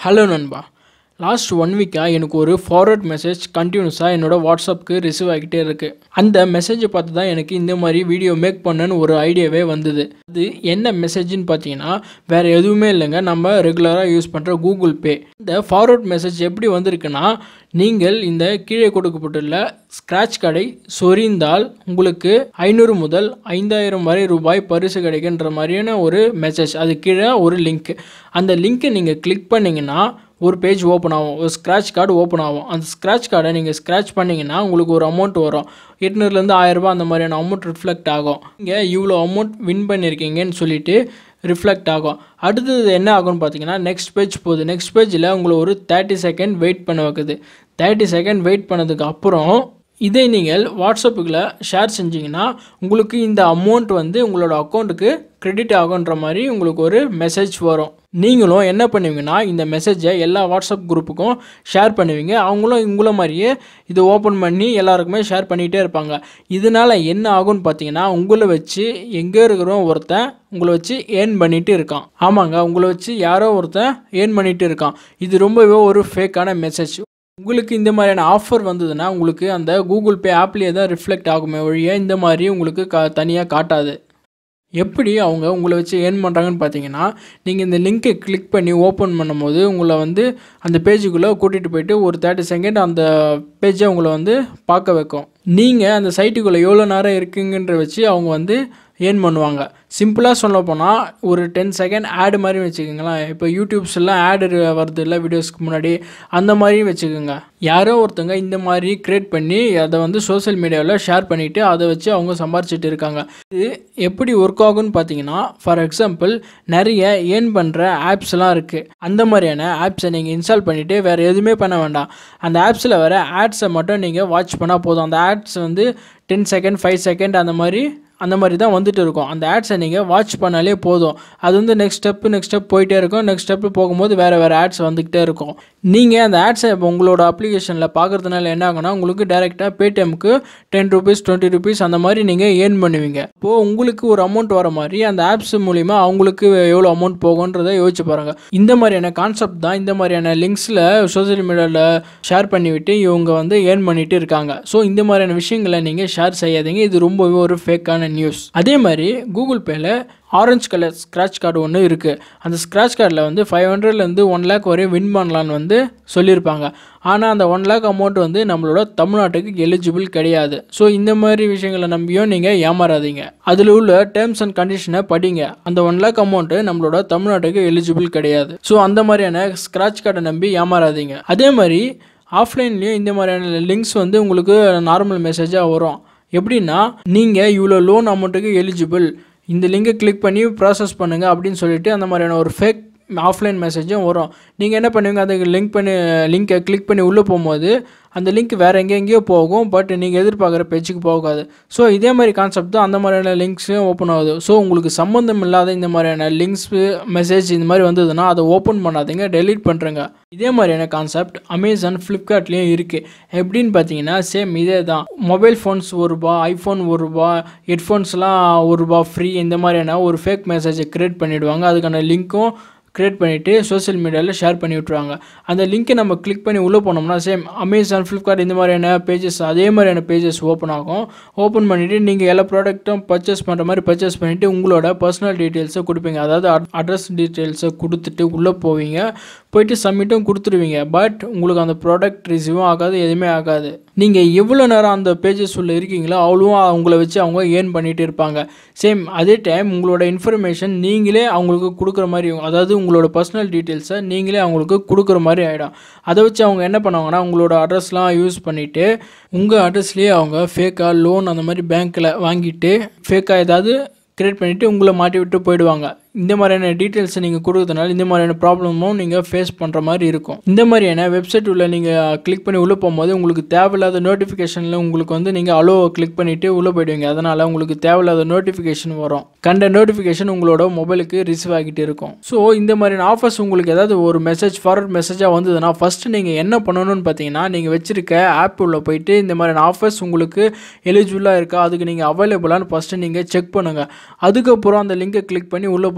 hello நண்பா last one வீக்காக எனக்கு ஒரு ஃபார்வர்ட் மெசேஜ் கண்டினியூஸாக என்னோட வாட்ஸ்அப்புக்கு ரிசீவ் ஆகிட்டே இருக்குது அந்த மெசேஜை பார்த்து தான் எனக்கு இந்த மாதிரி வீடியோ மேக் பண்ணன்னு ஒரு ஐடியாவே வந்தது அது என்ன மெசேஜ்னு பார்த்தீங்கன்னா வேறு எதுவுமே இல்லைங்க நம்ம ரெகுலராக யூஸ் பண்ணுற கூகுள் பே இந்த ஃபார்வர்ட் மெசேஜ் எப்படி வந்திருக்குன்னா நீங்கள் இந்த கீழே கொடுக்கப்பட்டுள்ள ஸ்க்ராட்ச் கார்டை சொரிந்தால் உங்களுக்கு ஐநூறு முதல் ஐந்தாயிரம் வரை ரூபாய் பரிசு கிடைக்குன்ற மாதிரியான ஒரு மெசேஜ் அது கீழே ஒரு லிங்க் அந்த லிங்க்கை நீங்கள் கிளிக் பண்ணிங்கன்னா ஒரு பேஜ் ஓப்பன் ஆகும் ஒரு ஸ்க்ராட்ச் கார்டு ஓப்பன் ஆகும் அந்த ஸ்க்ராட்ச் கார்டை நீங்கள் ஸ்க்ராட்ச் பண்ணிங்கன்னா உங்களுக்கு ஒரு அமௌண்ட் வரும் எட்நூறுலேருந்து ஆயிரரூபா அந்த மாதிரியான அமௌண்ட் ரிஃப்ளெக்ட் ஆகும் நீங்கள் இவ்வளோ அமௌண்ட் வின் பண்ணியிருக்கீங்கன்னு சொல்லிட்டு ரிஃப்ளெக்ட் ஆகும் அடுத்தது என்ன ஆகும்னு பார்த்தீங்கன்னா நெக்ஸ்ட் பேஜ் போகுது நெக்ஸ்ட் பேஜில் உங்களை ஒரு தேர்ட்டி செகண்ட் வெயிட் பண்ண வைக்குது தேர்ட்டி செகண்ட் வெயிட் பண்ணதுக்கு அப்புறம் இதை நீங்கள் வாட்ஸ்அப்புக்குள்ள ஷேர் செஞ்சீங்கன்னா உங்களுக்கு இந்த அமௌண்ட் வந்து உங்களோட அக்கௌண்ட்டுக்கு கிரெடிட் ஆகுன்ற மாதிரி உங்களுக்கு ஒரு மெசேஜ் வரும் நீங்களும் என்ன பண்ணுவீங்கன்னா இந்த மெசேஜை எல்லா வாட்ஸ்அப் குரூப்புக்கும் ஷேர் பண்ணுவீங்க அவங்களும் உங்களை மாதிரியே இதை ஓப்பன் பண்ணி எல்லாருக்குமே ஷேர் பண்ணிகிட்டே இருப்பாங்க இதனால் என்ன ஆகும்னு பார்த்தீங்கன்னா உங்களை வச்சு எங்கே இருக்கிறோம் ஒருத்தன் உங்களை வச்சு ஏர்ன் பண்ணிட்டு இருக்கான் ஆமாங்க உங்களை வச்சு யாரோ ஒருத்தன் ஏர்ன் பண்ணிட்டு இருக்கான் இது ரொம்பவே ஒரு ஃபேக்கான மெசேஜ் உங்களுக்கு இந்த மாதிரியான ஆஃபர் வந்ததுன்னா உங்களுக்கு அந்த கூகுள் பே ஆப்லேயே தான் ரிஃப்ளெக்ட் ஆகுமே ஒழிய இந்த மாதிரி உங்களுக்கு கா தனியாக காட்டாது எப்படி அவங்க உங்களை வச்சு ஏர்ன் பண்ணுறாங்கன்னு பார்த்தீங்கன்னா நீங்கள் இந்த லிங்க்கை கிளிக் பண்ணி ஓப்பன் பண்ணும்போது உங்களை வந்து அந்த பேஜுக்குள்ளே கூட்டிகிட்டு போயிட்டு ஒரு தேர்ட்டி செகண்ட் அந்த பேஜை உங்களை வந்து பார்க்க வைக்கும் நீங்கள் அந்த சைட்டுக்குள்ளே எவ்வளோ நேரம் இருக்குங்கன்ற வச்சு அவங்க வந்து ஏர்ன் பண்ணுவாங்க சிம்பிளாக சொல்ல போனால் ஒரு டென் செகண்ட் ஆடு மாதிரி வச்சுக்கோங்களேன் இப்போ யூடியூப்ஸ்லாம் ஆடு வருது இல்லை வீடியோஸ்க்கு முன்னாடி அந்த மாதிரி வச்சுக்கோங்க யாரோ ஒருத்தங்க இந்த மாதிரி க்ரியேட் பண்ணி அதை வந்து சோஷியல் மீடியாவில் ஷேர் பண்ணிவிட்டு அதை வச்சு அவங்க சம்பாரிச்சிட்டு இருக்காங்க இது எப்படி ஒர்க் ஆகும்னு பார்த்தீங்கன்னா ஃபார் எக்ஸாம்பிள் நிறைய ஏர்ன் பண்ணுற ஆப்ஸ்லாம் இருக்குது அந்த மாதிரியான ஆப்ஸை நீங்கள் இன்ஸ்டால் பண்ணிவிட்டு வேறு எதுவுமே பண்ண வேண்டாம் அந்த ஆப்ஸில் வர ஆட்ஸை மட்டும் நீங்கள் வாட்ச் பண்ணால் போதும் அந்த ஆட்ஸ் வந்து டென் செகண்ட் ஃபைவ் செகண்ட் அந்த மாதிரி அந்த மாதிரி தான் வந்துட்டு இருக்கும் அந்த ஆட்ஸை நீங்கள் வாட்ச் பண்ணாலே போதும் அது வந்து நெக்ஸ்ட் ஸ்டெப்பு நெக்ஸ்ட் ஸ்டெப் போயிட்டே இருக்கும் நெக்ஸ்ட் ஸ்டெப்பு போகும்போது வேறு வேறு ஆட்ஸ் வந்துக்கிட்டே இருக்கும் நீங்கள் அந்த ஆட்ஸை இப்போ உங்களோட அப்ளிகேஷனில் பார்க்குறதுனால என்ன ஆகுனா உங்களுக்கு டேரெக்டாக பேடிஎம்க்கு டென் ருபீஸ் டுவெண்ட்டி ருபீஸ் அந்த மாதிரி நீங்கள் ஏர்ன் பண்ணுவீங்க இப்போது உங்களுக்கு ஒரு அமௌண்ட் வர மாதிரி அந்த ஆப்ஸ் மூலிமா அவங்களுக்கு எவ்வளோ அமௌண்ட் போகுன்றதை யோசிச்சு பாருங்கள் இந்த மாதிரியான கான்செப்ட் தான் இந்த மாதிரியான லிங்க்ஸில் சோஷியல் மீடியாவில் ஷேர் பண்ணிவிட்டு இவங்க வந்து ஏர்ன் பண்ணிட்டு இருக்காங்க ஸோ இந்த மாதிரியான விஷயங்களை நீங்கள் ஷேர் செய்யாதீங்க இது ரொம்பவே ஒரு ஃபேக்கான நியூஸ் அதே மாதிரி கூகுள் பேயில் ஆரஞ்சு கலர் ஸ்க்ராட்ச் கார்டு ஒன்று இருக்குது அந்த ஸ்க்ராட்ச் கார்டில் வந்து ஃபைவ் ஹண்ட்ரட்லேருந்து ஒன் லேக் வரையும் வின் பண்ணலான்னு வந்து சொல்லியிருப்பாங்க ஆனால் அந்த ஒன் லேக் அமௌண்ட் வந்து நம்மளோட தமிழ்நாட்டுக்கு எலிஜிபிள் கிடையாது ஸோ இந்த மாதிரி விஷயங்களை நம்பியும் நீங்கள் ஏமாறாதீங்க அதில் உள்ள டேர்ம்ஸ் அண்ட் கண்டிஷனை படிங்க அந்த ஒன் லேக் அமௌண்ட்டு நம்மளோட தமிழ்நாட்டுக்கு எலிஜிபிள் கிடையாது ஸோ அந்த மாதிரியான ஸ்க்ராட்ச் கார்டை நம்பி ஏமாறாதீங்க அதே மாதிரி ஆஃப்லைன்லேயும் இந்த மாதிரியான லிங்க்ஸ் வந்து உங்களுக்கு நார்மல் மெசேஜாக வரும் எப்படின்னா நீங்கள் இவ்வளோ லோன் அமௌண்ட்டுக்கு எலிஜிபிள் இந்த லிங்கை கிளிக் பண்ணி ப்ராசஸ் பண்ணுங்கள் அப்படின்னு சொல்லிட்டு அந்த மாதிரியான ஒரு ஃபேக் ஆஃப்லைன் மெசேஜும் வரும் நீங்கள் என்ன பண்ணுவீங்க அதுக்கு லிங்க் பண்ணி லிங்க்கை கிளிக் பண்ணி உள்ளே போகும்போது அந்த லிங்க் வேறு எங்கே எங்கேயோ போகும் பட் நீங்கள் எதிர்பார்க்குற பேஜுக்கு போகாது ஸோ இதே மாதிரி கான்செப்ட் தான் அந்த மாதிரியான லிங்க்ஸும் ஓப்பன் ஆகுது ஸோ உங்களுக்கு சம்மந்தம் இல்லாத இந்த மாதிரியான லிங்க்ஸ் மெசேஜ் இந்த மாதிரி வந்ததுன்னா அதை ஓப்பன் பண்ணாதீங்க டெலீட் பண்ணுறங்க இதே மாதிரியான கான்செப்ட் அமேசான் ஃப்ளிப்கார்ட்லேயும் இருக்குது எப்படின்னு பார்த்தீங்கன்னா சேம் இதே தான் மொபைல் ஃபோன்ஸ் ஒரு ரூபா ஐஃபோன் ஒரு ரூபா ஹெட்ஃபோன்ஸ்லாம் ஒரு ரூபா ஃப்ரீ இந்த மாதிரியான ஒரு ஃபேக் மெசேஜை க்ரியேட் பண்ணிவிடுவாங்க அதுக்கான லிங்க்கும் க்ரியேட் பண்ணிவிட்டு சோஷியல் மீடியாவில் ஷேர் பண்ணி விட்ருவாங்க அந்த லிங்க்கை நம்ம கிளிக் பண்ணி உள்ளே போனோம்னா சேம் அமேசான் ஃப்ளிப்கார்ட் இந்த மாதிரியான பேஜஸ் அதே மாதிரியான பேஜஸ் ஓப்பன் ஆகும் ஓப்பன் பண்ணிவிட்டு நீங்கள் எல்லா ப்ராடக்ட்டும் பர்ச்சேஸ் பண்ணுற மாதிரி பர்ச்சேஸ் பண்ணிவிட்டு உங்களோட பர்சனல் டீட்டெயில்ஸை கொடுப்பீங்க அதாவது அட்ரஸ் டீட்டெயில்ஸை கொடுத்துட்டு உள்ளே போவீங்க போயிட்டு சப்மிட்டும் கொடுத்துருவீங்க பட் உங்களுக்கு அந்த ப்ராடக்ட் ரிசீவும் ஆகாது எதுவுமே ஆகாது நீங்கள் எவ்வளோ நேரம் அந்த பேஜஸ் உள்ள இருக்கீங்களோ அவ்வளோவும் அவங்கள வச்சு அவங்க ஏர்ன் பண்ணிகிட்டு இருப்பாங்க சேம் அதே டைம் உங்களோட இன்ஃபர்மேஷன் நீங்களே அவங்களுக்கு கொடுக்குற மாதிரி அதாவது உங்களோட பர்சனல் டீட்டெயில்ஸை நீங்களே அவங்களுக்கு கொடுக்குற மாதிரி ஆகிடும் அதை வச்சு அவங்க என்ன பண்ணுவாங்கன்னா உங்களோட அட்ரஸ்லாம் யூஸ் பண்ணிவிட்டு உங்கள் அட்ரஸ்லேயே அவங்க ஃபேக்காக லோன் அந்த மாதிரி பேங்க்கில் வாங்கிட்டு ஃபேக்காக ஏதாவது க்ரியேட் பண்ணிவிட்டு உங்களை மாட்டி விட்டு போயிடுவாங்க இந்த மாதிரியான டீட்டெயில்ஸை நீங்கள் கொடுக்கறதுனால இந்த மாதிரியான ப்ராப்ளமும் நீங்கள் ஃபேஸ் பண்ணுற மாதிரி இருக்கும் இந்த மாதிரியான வெப்சைட் உள்ள நீங்கள் கிளிக் பண்ணி உள்ளே போகும்போது உங்களுக்கு தேவையில்லாத நோட்டிஃபிகேஷனில் உங்களுக்கு வந்து நீங்கள் அலோவை கிளிக் பண்ணிவிட்டு உள்ளே போயிடுவீங்க அதனால் உங்களுக்கு தேவையில்லாத நோட்டிஃபிகேஷன் வரும் கண்ட நோட்டிஃபிகேஷன் உங்களோட மொபைலுக்கு ரிசீவ் ஆகிட்டு இருக்கும் ஸோ இந்த மாதிரியான ஆஃபர்ஸ் உங்களுக்கு ஏதாவது ஒரு மெசேஜ் ஃபார்வர்ட் மெசேஜாக வந்ததுன்னா ஃபஸ்ட்டு நீங்கள் என்ன பண்ணணும்னு பார்த்தீங்கன்னா நீங்கள் வச்சுருக்க ஆப் உள்ள போயிட்டு இந்த மாதிரியான ஆஃபர்ஸ் உங்களுக்கு எலிஜிபிளாக இருக்கா அதுக்கு நீங்கள் அவைலபிளானு ஃபஸ்ட்டு நீங்கள் செக் பண்ணுங்கள் அதுக்கப்புறம் அந்த லிங்கை கிளிக் பண்ணி உள்ளே போங்க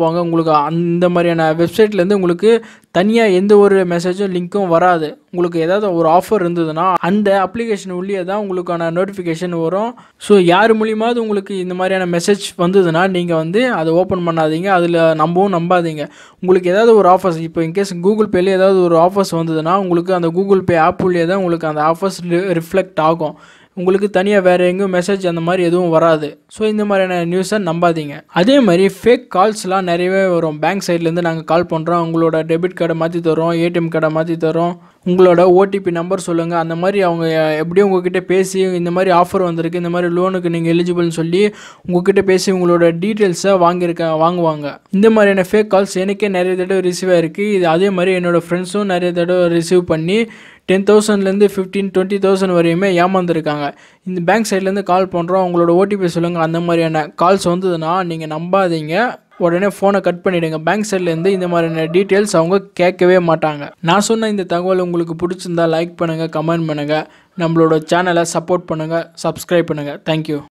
போவாங்க உங்களுக்கு அந்த மாதிரியான வெப்சைட்லேருந்து உங்களுக்கு தனியாக எந்த ஒரு மெசேஜும் லிங்க்கும் வராது உங்களுக்கு ஏதாவது ஒரு ஆஃபர் இருந்ததுன்னா அந்த அப்ளிகேஷன் உள்ளே தான் உங்களுக்கான நோட்டிஃபிகேஷன் வரும் ஸோ யார் மூலியமாவது உங்களுக்கு இந்த மாதிரியான மெசேஜ் வந்ததுன்னா நீங்கள் வந்து அதை ஓப்பன் பண்ணாதீங்க அதில் நம்பவும் நம்பாதீங்க உங்களுக்கு ஏதாவது ஒரு ஆஃபர்ஸ் இப்போ இன்கேஸ் கூகுள் பேல ஏதாவது ஒரு ஆஃபர்ஸ் வந்ததுன்னா உங்களுக்கு அந்த கூகுள் பே ஆப் உள்ளே தான் உங்களுக்கு அந்த ஆஃபர்ஸ் ரிஃப்ளெக்ட் ஆகும் உங்களுக்கு தனியாக வேறு எங்கேயும் மெசேஜ் அந்த மாதிரி எதுவும் வராது ஸோ இந்த மாதிரியான நியூஸை நம்பாதீங்க அதே மாதிரி ஃபேக் கால்ஸ்லாம் நிறையவே வரும் பேங்க் சைட்லேருந்து நாங்கள் கால் பண்ணுறோம் உங்களோட டெபிட் கார்டை மாற்றி தரோம் ஏடிஎம் கார்டை மாற்றி தரோம் உங்களோட ஓடிபி நம்பர் சொல்லுங்கள் அந்த மாதிரி அவங்க எப்படியும் உங்ககிட்ட பேசி இந்த மாதிரி ஆஃபர் வந்திருக்கு இந்த மாதிரி லோனுக்கு நீங்கள் எலிஜிபிள்னு சொல்லி உங்ககிட்ட பேசி உங்களோட டீட்டெயில்ஸை வாங்கியிருக்க வாங்குவாங்க இந்த மாதிரியான ஃபேக் கால்ஸ் எனக்கே நிறைய தடவை ரிசீவ் ஆயிருக்கு இது அதே மாதிரி என்னோடய ஃப்ரெண்ட்ஸும் நிறைய தடவை ரிசீவ் பண்ணி டென் தௌசண்ட்லேருந்து ஃபிஃப்டீன் டுவெண்ட்டி தௌசண்ட் வரையுமே ஏமாந்துருக்காங்க இந்த பேங்க் சைட்லேருந்து கால் பண்ணுறோம் உங்களோட ஓடிபி சொல்லுங்கள் அந்த மாதிரியான கால்ஸ் வந்ததுன்னா நீங்கள் நம்பாதீங்க உடனே ஃபோனை கட் பண்ணிவிடுங்க பேங்க் சைட்லேருந்து இந்த மாதிரியான டீட்டெயில்ஸ் அவங்க கேட்கவே மாட்டாங்க நான் சொன்ன இந்த தகவல் உங்களுக்கு பிடிச்சிருந்தா லைக் பண்ணுங்கள் கமெண்ட் பண்ணுங்கள் நம்மளோட சேனலை சப்போர்ட் பண்ணுங்கள் சப்ஸ்கிரைப் பண்ணுங்கள் தேங்க்யூ